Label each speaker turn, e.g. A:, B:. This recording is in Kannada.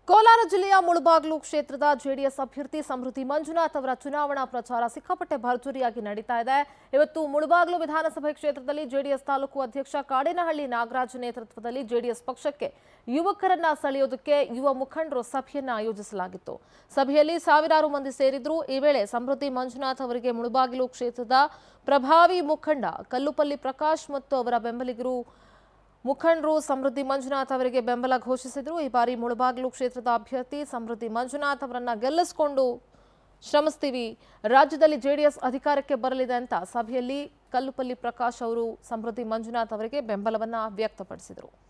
A: ಕೋಲಾರ ಜಿಲ್ಲೆಯ ಮುಳಬಾಗ್ಲು ಕ್ಷೇತ್ರದ ಜೆಡಿಎಸ್ ಅಭ್ಯರ್ಥಿ ಸಮೃದ್ಧಿ ಮಂಜುನಾಥ್ ಅವರ ಚುನಾವಣಾ ಪ್ರಚಾರ ಸಿಕ್ಕಾಪಟ್ಟೆ ಭರ್ಜರಿಯಾಗಿ ನಡೀತಾ ಇದೆ ಇವತ್ತು ಮುಳಬಾಗ್ಲು ವಿಧಾನಸಭೆ ಕ್ಷೇತ್ರದಲ್ಲಿ ಜೆಡಿಎಸ್ ತಾಲೂಕು ಅಧ್ಯಕ್ಷ ಕಾಡೇನಹಳ್ಳಿ ನಾಗರಾಜ್ ನೇತೃತ್ವದಲ್ಲಿ ಜೆಡಿಎಸ್ ಪಕ್ಷಕ್ಕೆ ಯುವಕರನ್ನ ಸೆಳೆಯೋದಕ್ಕೆ ಯುವ ಮುಖಂಡರು ಸಭೆಯನ್ನ ಆಯೋಜಿಸಲಾಗಿತ್ತು ಸಭೆಯಲ್ಲಿ ಸಾವಿರಾರು ಮಂದಿ ಸೇರಿದ್ರು ಈ ವೇಳೆ ಸಮೃದ್ಧಿ ಮಂಜುನಾಥ್ ಅವರಿಗೆ ಮುಳಬಾಗಿಲು ಕ್ಷೇತ್ರದ ಪ್ರಭಾವಿ ಮುಖಂಡ ಕಲ್ಲುಪಲ್ಲಿ ಪ್ರಕಾಶ್ ಮತ್ತು ಅವರ ಬೆಂಬಲಿಗರು ಮುಖಂಡರು ಸಮೃದ್ಧಿ ಮಂಜುನಾಥ್ ಅವರಿಗೆ ಬೆಂಬಲ ಘೋಷಿಸಿದ್ರು ಈ ಬಾರಿ ಮುಳಬಾಗಿಲು ಕ್ಷೇತ್ರದ ಅಭ್ಯರ್ಥಿ ಸಮೃದ್ಧಿ ಮಂಜುನಾಥ್ ಅವರನ್ನ ಗೆಲ್ಲಿಸಿಕೊಂಡು ಶ್ರಮಿಸ್ತೀವಿ ರಾಜ್ಯದಲ್ಲಿ ಜೆಡಿಎಸ್ ಅಧಿಕಾರಕ್ಕೆ ಬರಲಿದೆ ಅಂತ ಸಭೆಯಲ್ಲಿ ಕಲ್ಲುಪಲ್ಲಿ ಪ್ರಕಾಶ್ ಅವರು ಸಮೃದ್ಧಿ ಮಂಜುನಾಥ್ ಅವರಿಗೆ ಬೆಂಬಲವನ್ನ ವ್ಯಕ್ತಪಡಿಸಿದರು